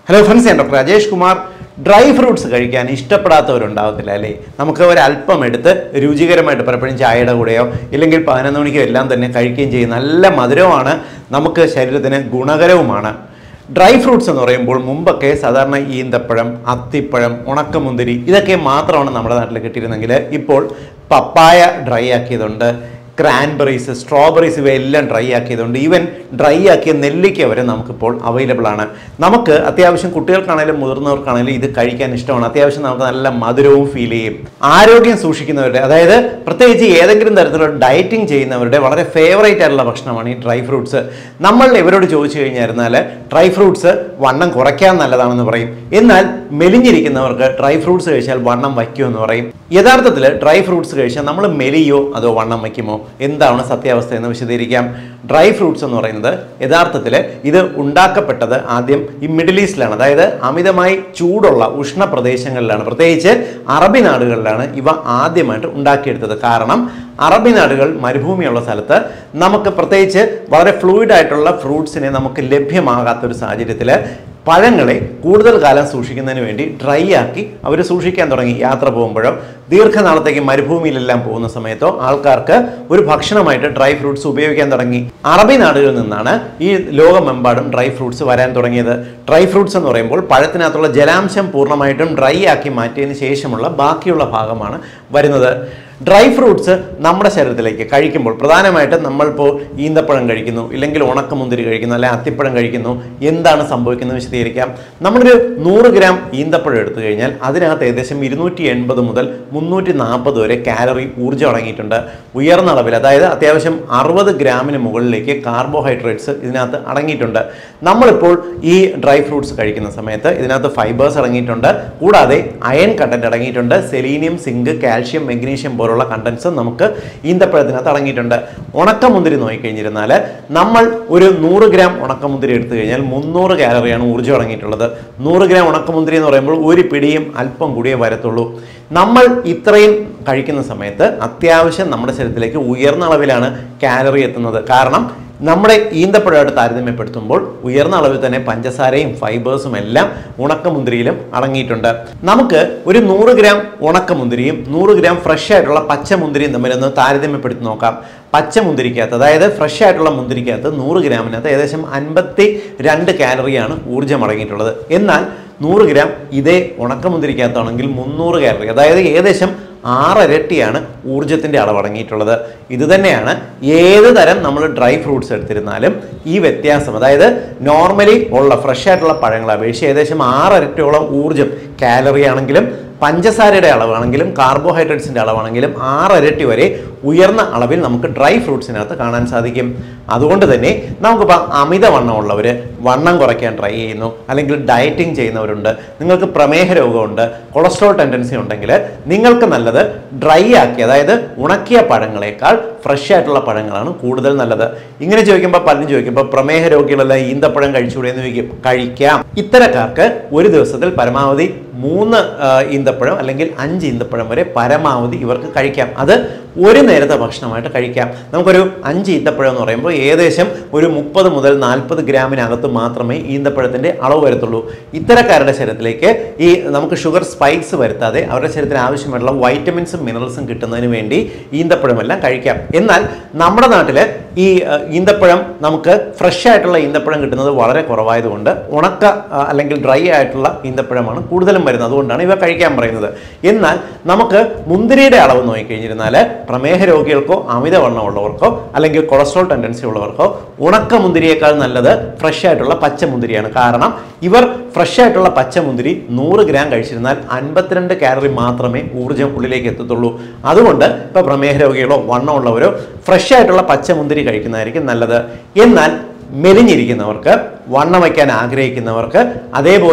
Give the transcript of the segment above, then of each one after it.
hello friends ഞാൻ doctor Rajesh Kumar dry fruits കഴിക്കാൻ ഇഷ്ടപ്പെടാത്തവരുണ്ടാവത്തില്ല അല്ലേ നമുക്ക് ഒരല്പം എടുത്ത് രുചികരമായിട്ട് പലപ്പോഴും ചായയുടെ കൂടെയോ ഇല്ലെങ്കിൽ പതിനൊന്ന് മണിക്കോ എല്ലാം തന്നെ കഴിക്കുകയും ചെയ്യും നല്ല മധുരവുമാണ് നമുക്ക് ശരീരത്തിന് ഗുണകരവുമാണ് ഡ്രൈ ഫ്രൂട്ട്സ് എന്ന് പറയുമ്പോൾ മുമ്പൊക്കെ സാധാരണ ഈന്തപ്പഴം അത്തിപ്പഴം ഉണക്കമുന്തിരി ഇതൊക്കെ മാത്രമാണ് നമ്മുടെ നാട്ടിൽ കിട്ടിയിരുന്നെങ്കിൽ ഇപ്പോൾ പപ്പായ ഡ്രൈ ആക്കിയതുണ്ട് ക്രാൻബെറീസ് സ്ട്രോബെറീസ് ഇവയെല്ലാം ഡ്രൈ ആക്കിയതുകൊണ്ട് ഈവൻ ഡ്രൈ ആക്കിയ നെല്ലിക്ക വരെ നമുക്കിപ്പോൾ അവൈലബിൾ ആണ് നമുക്ക് അത്യാവശ്യം കുട്ടികൾക്കാണെങ്കിലും മുതിർന്നവർക്കാണെങ്കിലും ഇത് കഴിക്കാൻ ഇഷ്ടമാണ് അത്യാവശ്യം നമുക്ക് നല്ല മധുരവും ഫീൽ ചെയ്യും ആരോഗ്യം സൂക്ഷിക്കുന്നവരുടെ അതായത് പ്രത്യേകിച്ച് ഏതെങ്കിലും തരത്തിലുള്ള ഡയറ്റിംഗ് ചെയ്യുന്നവരുടെ വളരെ ഫേവറേറ്റ് ആയിട്ടുള്ള ഭക്ഷണമാണ് ഈ ഡ്രൈ ഫ്രൂട്ട്സ് നമ്മൾ ഇവരോട് ചോദിച്ചു കഴിഞ്ഞായിരുന്നാൽ ഡ്രൈ ഫ്രൂട്ട്സ് വണ്ണം കുറയ്ക്കാൻ നല്ലതാണെന്ന് പറയും എന്നാൽ മെലിഞ്ഞിരിക്കുന്നവർക്ക് ഡ്രൈ ഫ്രൂട്ട്സ് കഴിച്ചാൽ വണ്ണം വയ്ക്കുമെന്ന് പറയും യഥാർത്ഥത്തിൽ ഡ്രൈ ഫ്രൂട്ട്സ് കഴിച്ചാൽ നമ്മൾ മെലിയോ അതോ വണ്ണം വയ്ക്കുമോ എന്താണ് സത്യാവസ്ഥ എന്ന് വിശദീകരിക്കാം ഡ്രൈ ഫ്രൂട്ട്സ് എന്ന് പറയുന്നത് യഥാർത്ഥത്തിൽ ഇത് ഉണ്ടാക്കപ്പെട്ടത് ആദ്യം ഈ മിഡിൽ ഈസ്റ്റിലാണ് അതായത് അമിതമായി ചൂടുള്ള ഉഷ്ണ പ്രദേശങ്ങളിലാണ് പ്രത്യേകിച്ച് അറബി നാടുകളിലാണ് ഇവ ആദ്യമായിട്ട് ഉണ്ടാക്കിയെടുത്തത് കാരണം അറബി നാടുകൾ മരുഭൂമിയുള്ള സ്ഥലത്ത് നമുക്ക് പ്രത്യേകിച്ച് വളരെ ഫ്ലൂയിഡ് ആയിട്ടുള്ള ഫ്രൂട്ട്സിനെ നമുക്ക് ലഭ്യമാകാത്തൊരു സാഹചര്യത്തിൽ പഴങ്ങളെ കൂടുതൽ കാലം സൂക്ഷിക്കുന്നതിന് വേണ്ടി ഡ്രൈ ആക്കി അവർ സൂക്ഷിക്കാൻ തുടങ്ങി യാത്ര പോകുമ്പോഴോ ദീർഘനാളത്തേക്ക് മരുഭൂമിയിലെല്ലാം പോകുന്ന സമയത്തോ ആൾക്കാർക്ക് ഒരു ഭക്ഷണമായിട്ട് ഡ്രൈ ഫ്രൂട്ട്സ് ഉപയോഗിക്കാൻ തുടങ്ങി അറബി നാടുകളിൽ നിന്നാണ് ഈ ലോകമെമ്പാടും ഡ്രൈ ഫ്രൂട്ട്സ് വരാൻ തുടങ്ങിയത് ഡ്രൈ ഫ്രൂട്ട്സ് എന്ന് പറയുമ്പോൾ പഴത്തിനകത്തുള്ള ജലാംശം പൂർണ്ണമായിട്ടും ഡ്രൈ ആക്കി മാറ്റിയതിന് ശേഷമുള്ള ബാക്കിയുള്ള ഭാഗമാണ് വരുന്നത് ഡ്രൈ ഫ്രൂട്ട്സ് നമ്മുടെ ശരീരത്തിലേക്ക് കഴിക്കുമ്പോൾ പ്രധാനമായിട്ടും നമ്മളിപ്പോൾ ഈന്തപ്പഴം കഴിക്കുന്നു ഇല്ലെങ്കിൽ ഉണക്കമുന്തിരി കഴിക്കുന്നു അല്ലെങ്കിൽ അത്തിപ്പഴം കഴിക്കുന്നു എന്താണ് സംഭവിക്കുന്നത് വിശദീകരിക്കാം നമ്മളൊരു നൂറ് ഗ്രാം ഈന്തപ്പഴം എടുത്തു കഴിഞ്ഞാൽ അതിനകത്ത് ഏകദേശം ഇരുന്നൂറ്റി എൺപത് മുതൽ മുന്നൂറ്റി നാൽപ്പത് വരെ കാലറി ഊർജ്ജം അടങ്ങിയിട്ടുണ്ട് ഉയർന്ന അളവിൽ അതായത് അത്യാവശ്യം അറുപത് ഗ്രാമിന് മുകളിലേക്ക് കാർബോഹൈഡ്രേറ്റ്സ് ഇതിനകത്ത് അടങ്ങിയിട്ടുണ്ട് നമ്മളിപ്പോൾ ഈ ഡ്രൈ ഫ്രൂട്ട്സ് കഴിക്കുന്ന സമയത്ത് ഇതിനകത്ത് ഫൈബേഴ്സ് അടങ്ങിയിട്ടുണ്ട് കൂടാതെ അയൺ കണ്ടന്റ് അടങ്ങിയിട്ടുണ്ട് സെലീനിയം സിങ്ക് കാൽഷ്യം മെഗ്നീഷ്യം പോലുള്ള കണ്ടൻസ് നമുക്ക് ഈന്തപ്പഴത്തിനകത്ത് അടങ്ങിയിട്ടുണ്ട് ഉണക്കമുന്തിരി നോക്കിക്കഴിഞ്ഞിരുന്നാൽ നമ്മൾ ഒരു നൂറ് ഗ്രാം ഉണക്കമുന്തിരി എടുത്തു കഴിഞ്ഞാൽ മുന്നൂറ് കാലറിയാണ് ഊർജ്ജം അടങ്ങിയിട്ടുള്ളത് നൂറ് ഗ്രാം ഉണക്കമുന്തിരി എന്ന് പറയുമ്പോൾ ഒരു പിടിയും അല്പം കൂടിയേ വരത്തുള്ളൂ നമ്മൾ ഇത്രയും കഴിക്കുന്ന സമയത്ത് അത്യാവശ്യം നമ്മുടെ ശരീരത്തിലേക്ക് ഉയർന്ന അളവിലാണ് കാലറി എത്തുന്നത് കാരണം നമ്മുടെ ഈന്തപ്പഴമായിട്ട് താരതമ്യപ്പെടുത്തുമ്പോൾ ഉയർന്ന അളവിൽ തന്നെ പഞ്ചസാരയും ഫൈബേഴ്സും എല്ലാം ഉണക്കമുന്തിരിയിലും അടങ്ങിയിട്ടുണ്ട് നമുക്ക് ഒരു നൂറ് ഗ്രാം ഉണക്കമുന്തിരിയും നൂറ് ഗ്രാം ഫ്രഷ് ആയിട്ടുള്ള പച്ചമുന്തിരിയും തമ്മിലൊന്ന് താരതമ്യപ്പെടുത്തി നോക്കാം പച്ചമുന്തിരിക്കകത്ത് അതായത് ഫ്രഷ് ആയിട്ടുള്ള മുന്തിരിക്കകത്ത് നൂറ് ഗ്രാമിനകത്ത് ഏകദേശം അൻപത്തി രണ്ട് കാലറിയാണ് ഊർജ്ജം അടങ്ങിയിട്ടുള്ളത് എന്നാൽ നൂറ് ഗ്രാം ഇതേ ഉണക്കമുന്തിരിക്കകത്താണെങ്കിൽ മുന്നൂറ് കാലറി അതായത് ഏകദേശം ആറരട്ടിയാണ് ഊർജത്തിൻ്റെ അളവ് അടങ്ങിയിട്ടുള്ളത് ഇത് തന്നെയാണ് ഏത് തരം നമ്മൾ ഡ്രൈ ഫ്രൂട്ട്സ് എടുത്തിരുന്നാലും ഈ വ്യത്യാസം അതായത് നോർമലി ഉള്ള ഫ്രഷ് ആയിട്ടുള്ള പഴങ്ങളെ അപേക്ഷിച്ച് ഏകദേശം ആറരട്ടിയോളം ഊർജം കാലറി ആണെങ്കിലും പഞ്ചസാരയുടെ അളവാണെങ്കിലും കാർബോഹൈഡ്രേറ്റ്സിൻ്റെ അളവാണെങ്കിലും ആറരട്ടി വരെ ഉയർന്ന അളവിൽ നമുക്ക് ഡ്രൈ ഫ്രൂട്ട്സിനകത്ത് കാണാൻ സാധിക്കും അതുകൊണ്ട് തന്നെ നമുക്കിപ്പോൾ അമിതവണ്ണമുള്ളവർ വണ്ണം കുറയ്ക്കാൻ ട്രൈ ചെയ്യുന്നു അല്ലെങ്കിൽ ഡയറ്റിംഗ് ചെയ്യുന്നവരുണ്ട് നിങ്ങൾക്ക് പ്രമേഹ രോഗമുണ്ട് കൊളസ്ട്രോൾ ടെൻഡൻസി ഉണ്ടെങ്കിൽ നിങ്ങൾക്ക് നല്ലത് ഡ്രൈ ആക്കി അതായത് ഉണക്കിയ പഴങ്ങളെക്കാൾ ഫ്രഷ് ആയിട്ടുള്ള പഴങ്ങളാണ് കൂടുതൽ നല്ലത് ഇങ്ങനെ ചോദിക്കുമ്പോൾ പലരും ചോദിക്കുമ്പോൾ പ്രമേഹ രോഗികളെല്ലാം ഈന്തപ്പഴം കഴിച്ചുകൂടെ എന്ന് ചോദിക്കും കഴിക്കാം ഇത്തരക്കാർക്ക് ഒരു ദിവസത്തിൽ പരമാവധി മൂന്ന് ആ, ഈന്തപ്പഴം അല്ലെങ്കിൽ അഞ്ച് ഈന്തപ്പഴം വരെ പരമാവധി ഇവർക്ക് കഴിക്കാം അത് ഒരു നേരത്തെ ഭക്ഷണമായിട്ട് കഴിക്കാം നമുക്കൊരു അഞ്ച് ഈന്തപ്പഴം എന്ന് പറയുമ്പോൾ ഏകദേശം ഒരു മുപ്പത് മുതൽ നാൽപ്പത് ഗ്രാമിനകത്ത് മാത്രമേ ഈന്തപ്പഴത്തിൻ്റെ അളവ് വരത്തുള്ളൂ ഇത്തരക്കാരുടെ ശരീരത്തിലേക്ക് ഈ നമുക്ക് ഷുഗർ സ്പൈക്സ് വരുത്താതെ അവരുടെ ശരീരത്തിന് ആവശ്യമായിട്ടുള്ള വൈറ്റമിൻസും മിനറൽസും കിട്ടുന്നതിന് വേണ്ടി ഈന്തപ്പഴമെല്ലാം കഴിക്കാം എന്നാൽ നമ്മുടെ നാട്ടിൽ ഈ ആ, ഈന്തപ്പഴം നമുക്ക് ഫ്രഷ് ആയിട്ടുള്ള ഈന്തപ്പഴം കിട്ടുന്നത് വളരെ കുറവായതുകൊണ്ട് ഉണക്ക ആ, അല്ലെങ്കിൽ ഡ്രൈ ആയിട്ടുള്ള ഈന്തപ്പഴമാണ് കൂടുതലും വരുന്നത് അതുകൊണ്ടാണ് ഇവ കഴിക്കാൻ പറയുന്നത് എന്നാൽ നമുക്ക് മുന്തിരിയുടെ അളവ് നോക്കിക്കഴിഞ്ഞിരുന്നാൽ പ്രമേഹ രോഗികൾക്കോ അമിതവണ്ണമുള്ളവർക്കോ അല്ലെങ്കിൽ കൊളസ്ട്രോൾ ടെൻഡൻസി ഉള്ളവർക്കോ ഉണക്ക മുന്തിരിയേക്കാൾ നല്ലത് ഫ്രഷ് ആയിട്ടുള്ള പച്ച മുന്തിരിയാണ് കാരണം ഇവർ ഫ്രഷ് ആയിട്ടുള്ള പച്ച മുന്തിരി നൂറ് ഗ്രാം കഴിച്ചിരുന്നാൽ അൻപത്തിരണ്ട് കാലറി മാത്രമേ ഊർജ്ജം ഉള്ളിലേക്ക് എത്തത്തുള്ളൂ അതുകൊണ്ട് ഇപ്പോൾ പ്രമേഹ രോഗികളോ വണ്ണമുള്ളവരോ ഫ്രഷ് ആയിട്ടുള്ള പച്ച മുന്തിരി കഴിക്കുന്നതായിരിക്കും നല്ലത് എന്നാൽ മെലിഞ്ഞിരിക്കുന്നവർക്ക് വണ്ണം വയ്ക്കാൻ ആഗ്രഹിക്കുന്നവർക്ക് അതേപോലെ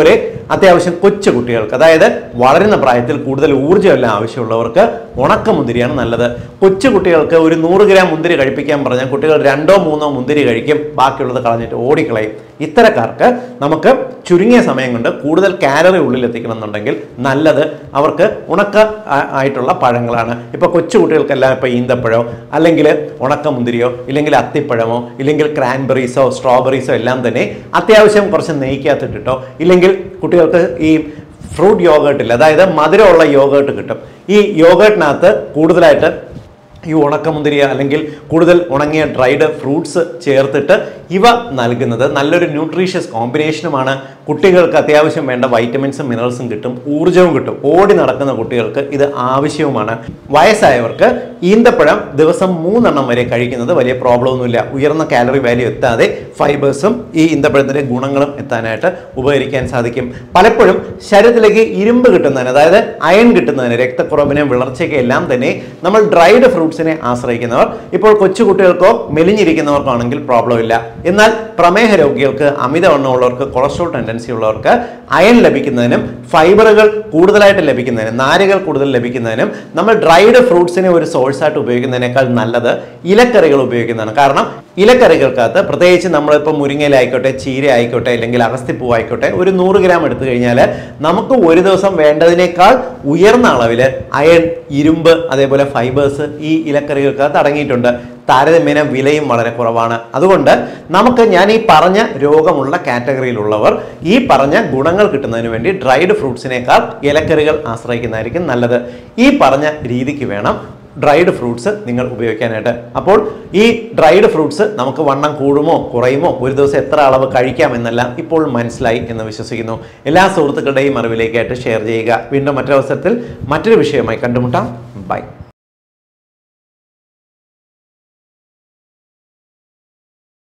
അത്യാവശ്യം കൊച്ചു കുട്ടികൾക്ക് അതായത് വളരുന്ന പ്രായത്തിൽ കൂടുതൽ ഊർജ്ജമെല്ലാം ആവശ്യമുള്ളവർക്ക് ഉണക്ക മുന്തിരിയാണ് നല്ലത് കൊച്ചു കുട്ടികൾക്ക് ഒരു നൂറ് ഗ്രാം മുന്തിരി കഴിപ്പിക്കാൻ പറഞ്ഞാൽ കുട്ടികൾ രണ്ടോ മൂന്നോ മുന്തിരി കഴിക്കും ബാക്കിയുള്ളത് കളഞ്ഞിട്ട് ഓടിക്കളയും ഇത്തരക്കാർക്ക് നമുക്ക് ചുരുങ്ങിയ സമയം കൊണ്ട് കൂടുതൽ കാലറി ഉള്ളിൽ എത്തിക്കണം എന്നുണ്ടെങ്കിൽ നല്ലത് അവർക്ക് ഉണക്ക ആ- ആയിട്ടുള്ള പഴങ്ങളാണ് ഇപ്പോൾ കൊച്ചു കുട്ടികൾക്കെല്ലാം ഇപ്പോൾ ഈന്തപ്പഴമോ അല്ലെങ്കിൽ ഉണക്ക മുന്തിരിയോ ഇല്ലെങ്കിൽ അത്തിപ്പഴമോ ഇല്ലെങ്കിൽ ക്രാൻബെറീസോ സ്ട്രോബെറീസോ എല്ലാം തന്നെ അത്യാവശ്യം കുറച്ച് നെയ്ക്കകത്തിട്ടിട്ടോ ഇല്ലെങ്കിൽ കുട്ടികൾക്ക് ഈ ഫ്രൂട്ട് യോഗേർട്ടിൽ അതായത് മധുരമുള്ള യോഗേർട്ട് കിട്ടും ഈ യോഗേർട്ടിനകത്ത് കൂടുതലായിട്ട് ഈ ഉണക്കമുന്തിരിയ അല്ലെങ്കിൽ കൂടുതൽ ഉണങ്ങിയ ഡ്രൈഡ് ഫ്രൂട്ട്സ് ചേർത്തിട്ട് ഇവ നൽകുന്നത് നല്ലൊരു ന്യൂട്രീഷ്യസ് കോമ്പിനേഷനുമാണ് കുട്ടികൾക്ക് അത്യാവശ്യം വേണ്ട വൈറ്റമിൻസും മിനറൽസും കിട്ടും ഊർജ്ജവും കിട്ടും ഓടി നടക്കുന്ന കുട്ടികൾക്ക് ഇത് ആവശ്യവുമാണ് വയസ്സായവർക്ക് ഈന്തപ്പഴം ദിവസം മൂന്നെണ്ണം വരെ കഴിക്കുന്നത് വലിയ പ്രോബ്ലം ഒന്നുമില്ല ഉയർന്ന കാലറി വാല്യൂ എത്താതെ ഫൈബേഴ്സും ഈ ഈന്തപ്പഴത്തിൻ്റെ ഗുണങ്ങളും എത്താനായിട്ട് ഉപകരിക്കാൻ സാധിക്കും പലപ്പോഴും ശരീരത്തിലേക്ക് ഇരുമ്പ് കിട്ടുന്നതിന് അതായത് അയൺ കിട്ടുന്നതിന് രക്തക്കുറവിന് വിളർച്ചയ്ക്ക് എല്ലാം തന്നെ നമ്മൾ ഡ്രൈഡ് ഫ്രൂട്ട്സിനെ ആശ്രയിക്കുന്നവർ ഇപ്പോൾ കൊച്ചു കുട്ടികൾക്കോ മെലിഞ്ഞിരിക്കുന്നവർക്കോ ആണെങ്കിൽ പ്രോബ്ലം ഇല്ല എന്നാൽ പ്രമേഹ രോഗികൾക്ക് അമിതവണ്ണമുള്ളവർക്ക് കൊളസ്ട്രോൾ ടെൻഡൻസി ഉള്ളവർക്ക് അയൺ ലഭിക്കുന്നതിനും ഫൈബറുകൾ കൂടുതലായിട്ട് ലഭിക്കുന്നതിനും നാരുകൾ കൂടുതൽ ലഭിക്കുന്നതിനും നമ്മൾ ഡ്രൈഡ് ഫ്രൂട്ട്സിനെ ഒരു സോഴ്സ് ആയിട്ട് ഉപയോഗിക്കുന്നതിനേക്കാൾ നല്ലത് ഇലക്കറികൾ ഉപയോഗിക്കുന്നതാണ് കാരണം ഇലക്കറികൾക്കകത്ത് പ്രത്യേകിച്ച് നമ്മളിപ്പോൾ മുരിങ്ങയിലായിക്കോട്ടെ ചീര ആയിക്കോട്ടെ അല്ലെങ്കിൽ അഗസ്തിപ്പൂ ആയിക്കോട്ടെ ഒരു നൂറ് ഗ്രാം എടുത്തു കഴിഞ്ഞാൽ നമുക്ക് ഒരു ദിവസം വേണ്ടതിനേക്കാൾ ഉയർന്ന അളവിൽ അയൺ ഇരുമ്പ് അതേപോലെ ഫൈബേഴ്സ് ഈ ഇലക്കറികൾക്കകത്ത് അടങ്ങിയിട്ടുണ്ട് താരതമ്യേന വിലയും വളരെ കുറവാണ് അതുകൊണ്ട് നമുക്ക് ഞാൻ ഈ പറഞ്ഞ രോഗമുള്ള കാറ്റഗറിയിലുള്ളവർ ഈ പറഞ്ഞ ഗുണങ്ങൾ കിട്ടുന്നതിന് വേണ്ടി ഡ്രൈഡ് ഫ്രൂട്ട്സിനേക്കാൾ ഇലക്കറികൾ ആശ്രയിക്കുന്നതായിരിക്കും നല്ലത് ഈ പറഞ്ഞ രീതിക്ക് വേണം ഡ്രൈഡ് ഫ്രൂട്ട്സ് നിങ്ങൾ ഉപയോഗിക്കാനായിട്ട് അപ്പോൾ ഈ ഡ്രൈഡ് ഫ്രൂട്ട്സ് നമുക്ക് വണ്ണം കൂടുമോ കുറയുമോ ഒരു ദിവസം എത്ര അളവ് കഴിക്കാം എന്നെല്ലാം ഇപ്പോൾ മനസ്സിലായി എന്ന് വിശ്വസിക്കുന്നു എല്ലാ സുഹൃത്തുക്കളുടെയും അറിവിലേക്കായിട്ട് ഷെയർ ചെയ്യുക വീണ്ടും മറ്റൊരവസരത്തിൽ മറ്റൊരു വിഷയമായി കണ്ടുമുട്ടാം ബൈ